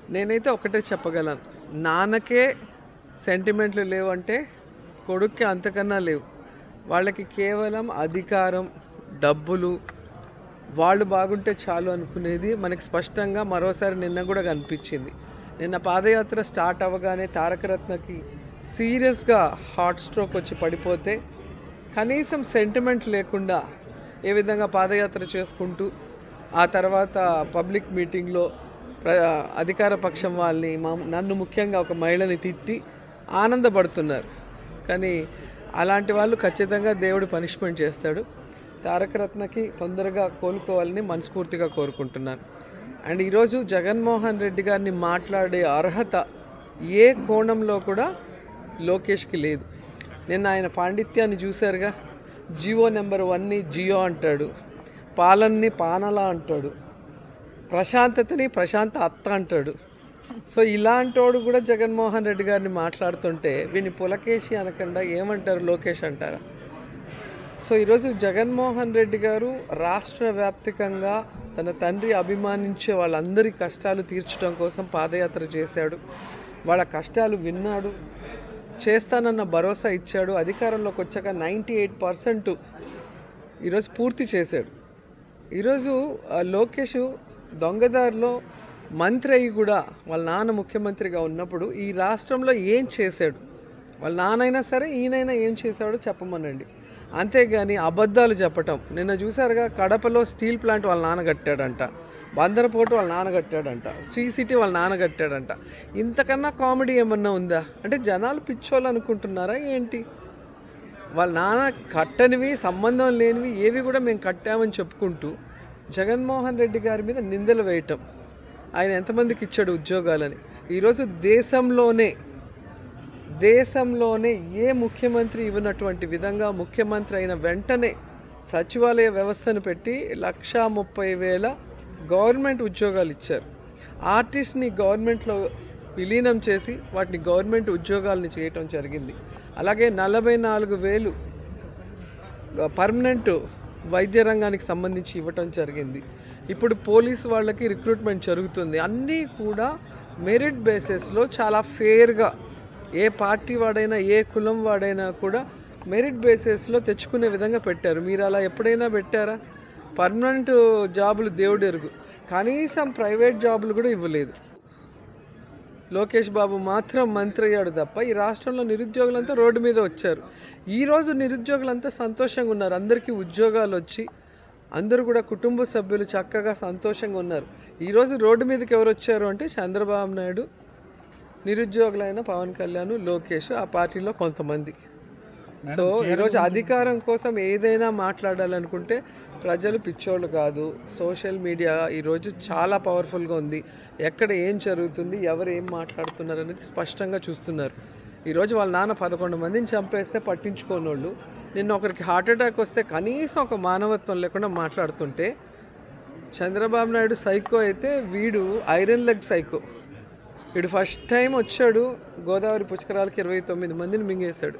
నేనైతే ఒకటే చెప్పగలను నాన్నకే సెంటిమెంట్లు లేవంటే కొడుక్కి అంతకన్నా లేవు వాళ్ళకి కేవలం అధికారం డబ్బులు వాళ్ళు బాగుంటే చాలు అనుకునేది మనకి స్పష్టంగా మరోసారి నిన్న కూడా కనిపించింది నిన్న పాదయాత్ర స్టార్ట్ అవ్వగానే తారకరత్నకి సీరియస్గా హార్ట్ స్ట్రోక్ వచ్చి పడిపోతే కనీసం సెంటిమెంట్ లేకుండా ఏ విధంగా పాదయాత్ర చేసుకుంటూ ఆ తర్వాత పబ్లిక్ మీటింగ్లో ప్ర అధికార పక్షం వాళ్ళని మా నన్ను ముఖ్యంగా ఒక మహిళని తిట్టి ఆనందపడుతున్నారు కానీ అలాంటి వాళ్ళు ఖచ్చితంగా దేవుడు పనిష్మెంట్ చేస్తాడు తారకరత్నకి తొందరగా కోలుకోవాలని మనస్ఫూర్తిగా కోరుకుంటున్నాను అండ్ ఈరోజు జగన్మోహన్ రెడ్డి గారిని మాట్లాడే అర్హత ఏ కోణంలో కూడా లోకేష్కి లేదు నిన్న ఆయన పాండిత్యాన్ని చూశారుగా జియో నెంబర్ వన్ని జియో అంటాడు పాలన్ని పానలా అంటాడు ప్రశాంతతని ప్రశాంత అత్త అంటాడు సో ఇలాంటోడు కూడా జగన్మోహన్ రెడ్డి గారిని మాట్లాడుతుంటే వీని పులకేషి అనకుండా ఏమంటారు లోకేష్ అంటారా సో ఈరోజు జగన్మోహన్ రెడ్డి గారు రాష్ట్ర వ్యాప్తికంగా తన తండ్రి అభిమానించే వాళ్ళందరి కష్టాలు తీర్చడం కోసం పాదయాత్ర చేశాడు వాళ్ళ కష్టాలు విన్నాడు చేస్తానన్న భరోసా ఇచ్చాడు అధికారంలోకి వచ్చాక నైంటీ ఎయిట్ పర్సెంట్ ఈరోజు పూర్తి చేశాడు ఈరోజు ఆ, లోకేష్ దొంగదారిలో మంత్రి అయ్యి కూడా వాళ్ళ నాన్న ముఖ్యమంత్రిగా ఉన్నప్పుడు ఈ రాష్ట్రంలో ఏం చేశాడు వాళ్ళ నాన్నైనా సరే ఈయనైనా ఏం చేశాడో చెప్పమనండి అంతేగాని అబద్ధాలు చెప్పటం నిన్న చూసారుగా కడపలో స్టీల్ ప్లాంట్ వాళ్ళ నాన్న కట్టాడంట బందరపోటు వాళ్ళ నాన్న కట్టాడంట శ్రీ సిటీ వాళ్ళ నాన్న కట్టాడంట ఇంతకన్నా కామెడీ ఏమన్నా ఉందా అంటే జనాలు పిచ్చోళ్ళు అనుకుంటున్నారా ఏంటి వాళ్ళ నాన్న కట్టనివి సంబంధం లేనివి ఏవి కూడా మేము కట్టామని చెప్పుకుంటూ జగన్మోహన్ రెడ్డి గారి మీద నిందలు వేయటం ఆయన ఎంతమందికి ఇచ్చాడు ఉద్యోగాలని ఈరోజు దేశంలోనే దేశంలోనే ఏ ముఖ్యమంత్రి ఇవ్వనటువంటి విధంగా ముఖ్యమంత్రి అయిన వెంటనే సచివాలయ వ్యవస్థను పెట్టి లక్షా ముప్పై వేల గవర్నమెంట్ ఉద్యోగాలు ఇచ్చారు ఆర్టిస్ట్ని గవర్నమెంట్లో విలీనం చేసి వాటిని గవర్నమెంట్ ఉద్యోగాలని చేయటం జరిగింది అలాగే నలభై నాలుగు వేలు పర్మనెంట్ వైద్య రంగానికి సంబంధించి ఇవ్వటం జరిగింది ఇప్పుడు పోలీస్ వాళ్ళకి రిక్రూట్మెంట్ జరుగుతుంది అన్నీ కూడా మెరిట్ బేసిస్లో చాలా ఫేర్గా ఏ పార్టీ వాడైనా ఏ కులం వాడైనా కూడా మెరిట్ బేసిస్లో తెచ్చుకునే విధంగా పెట్టారు మీరు అలా ఎప్పుడైనా పెట్టారా పర్మనెంట్ జాబులు దేవుడు ఎరుగు కనీసం ప్రైవేట్ జాబులు కూడా ఇవ్వలేదు లోకేష్ బాబు మాత్రం మంత్రి అయ్యాడు తప్ప ఈ రాష్ట్రంలో నిరుద్యోగులంతా రోడ్డు మీద వచ్చారు ఈరోజు నిరుద్యోగులంతా సంతోషంగా ఉన్నారు అందరికీ ఉద్యోగాలు వచ్చి అందరూ కూడా కుటుంబ సభ్యులు చక్కగా సంతోషంగా ఉన్నారు ఈరోజు రోడ్డు మీదకి ఎవరు వచ్చారు అంటే చంద్రబాబు నాయుడు నిరుద్యోగులైన పవన్ కళ్యాణ్ లోకేష్ ఆ పార్టీలో కొంతమంది సో ఈరోజు అధికారం కోసం ఏదైనా మాట్లాడాలనుకుంటే ప్రజలు పిచ్చోళ్ళు కాదు సోషల్ మీడియా ఈరోజు చాలా పవర్ఫుల్గా ఉంది ఎక్కడ ఏం జరుగుతుంది ఎవరు ఏం మాట్లాడుతున్నారు అనేది స్పష్టంగా చూస్తున్నారు ఈరోజు వాళ్ళ నాన్న పదకొండు మందిని చంపేస్తే పట్టించుకోనోళ్ళు నిన్న ఒకరికి హార్ట్ అటాక్ వస్తే కనీసం ఒక మానవత్వం లేకుండా మాట్లాడుతుంటే చంద్రబాబు నాయుడు సైకో అయితే వీడు ఐరన్ లెగ్ సైకో వీడు ఫస్ట్ టైం వచ్చాడు గోదావరి పుష్కరాలకి ఇరవై తొమ్మిది మందిని మింగేశాడు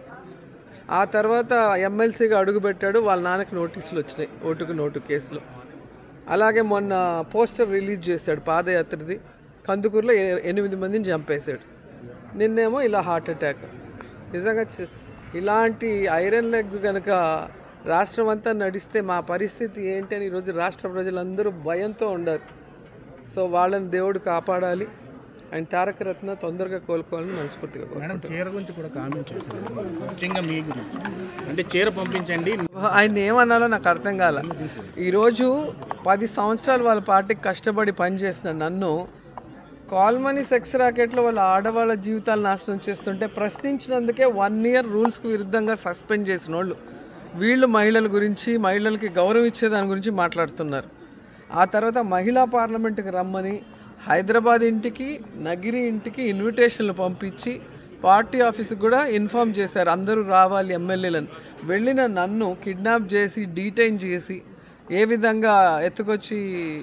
ఆ తర్వాత ఎమ్మెల్సీగా అడుగుపెట్టాడు వాళ్ళ నాన్నకి నోటీసులు వచ్చినాయి ఓటుకు నోటు కేసులో అలాగే మొన్న పోస్టర్ రిలీజ్ చేశాడు పాదయాత్రది కందుకూరులో ఎ- ఎనిమిది మందిని చంపేశాడు నిన్నేమో ఇలా హార్ట్ అటాక్ నిజంగా చ- ఇలాంటి ఐరన్ లెగ్ కనుక రాష్ట్రం అంతా నడిస్తే మా పరిస్థితి ఏంటి అని ఈరోజు రాష్ట్ర ప్రజలందరూ భయంతో ఉండారు సో వాళ్ళని దేవుడు కాపాడాలి అండ్ తారక రత్న తొందరగా కోలుకోవాలని మనస్ఫూర్తిగా కోరుకుంటున్నాను. మేడం చీర గురించి కూడా కామెంట్ చేశారు ముఖ్యంగా మీ గురించి అంటే చీర పంపించండి ఆయన ఏమన్నాలో నాకు అర్థం కాల ఈరోజు పది సంవత్సరాలు వాళ్ళ పార్టీకి కష్టపడి పనిచేసిన నన్ను కాల్మనీ సెక్స్ రాకెట్లో వాళ్ళ ఆడవాళ్ళ జీవితాలు నాశనం చేస్తుంటే ప్రశ్నించినందుకే వన్ ఇయర్ రూల్స్కి విరుద్ధంగా సస్పెండ్ చేసిన వాళ్ళు వీళ్ళు మహిళల గురించి మహిళలకి గౌరవం ఇచ్చే దాని గురించి మాట్లాడుతున్నారు ఆ తర్వాత మహిళా పార్లమెంట్కి రమ్మని హైదరాబాద్ ఇంటికి నగిరి ఇంటికి ఇన్విటేషన్లు పంపించి పార్టీ ఆఫీస్కి కూడా ఇన్ఫామ్ చేశారు అందరూ రావాలి ఎమ్మెల్యేలను వెళ్ళిన నన్ను కిడ్నాప్ చేసి డీటైన్ చేసి ఏ విధంగా ఎత్తుకొచ్చి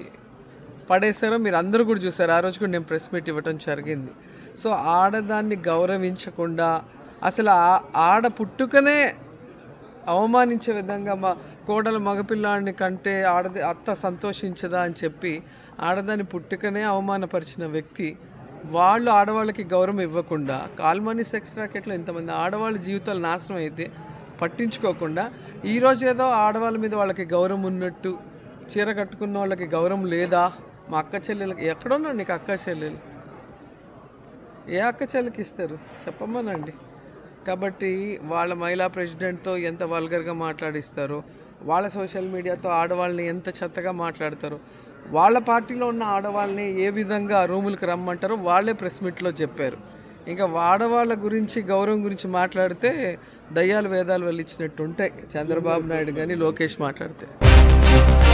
పడేశారో మీరు అందరూ కూడా చూసారు ఆ రోజు కూడా నేను ప్రెస్ మీట్ ఇవ్వటం జరిగింది సో ఆడదాన్ని గౌరవించకుండా అసలు ఆ- ఆడ పుట్టుకనే అవమానించే విధంగా మా కోడల మగపిల్లాడిని కంటే ఆడది అత్త సంతోషించదా అని చెప్పి ఆడదాని పుట్టుకనే అవమానపరిచిన వ్యక్తి వాళ్ళు ఆడవాళ్ళకి గౌరవం ఇవ్వకుండా కాల్మనీ సెక్స్ రాకెట్లో ఇంతమంది ఆడవాళ్ళ జీవితాలు నాశనం అయితే పట్టించుకోకుండా ఈరోజు ఏదో ఆడవాళ్ళ మీద వాళ్ళకి గౌరవం ఉన్నట్టు చీర కట్టుకున్న వాళ్ళకి గౌరవం లేదా మా అక్క చెల్లెలకి ఎక్కడున్నా నీకు అక్క చెల్లెలు ఏ అక్క చెల్లెకి ఇస్తారు చెప్పమనండి కాబట్టి వాళ్ళ మహిళా ప్రెసిడెంట్తో ఎంత వల్గర్గా మాట్లాడిస్తారో వాళ్ళ సోషల్ మీడియాతో ఆడవాళ్ళని ఎంత చెత్తగా మాట్లాడతారో వాళ్ళ పార్టీలో ఉన్న ఆడవాళ్ళని ఏ విధంగా రూములకు రమ్మంటారో వాళ్ళే ప్రెస్ మీట్లో చెప్పారు ఇంకా ఆడవాళ్ళ గురించి గౌరవం గురించి మాట్లాడితే దయ్యాలు వేదాలు వెళ్ళిచ్చినట్టు ఉంటాయి చంద్రబాబు నాయుడు కానీ లోకేష్ మాట్లాడితే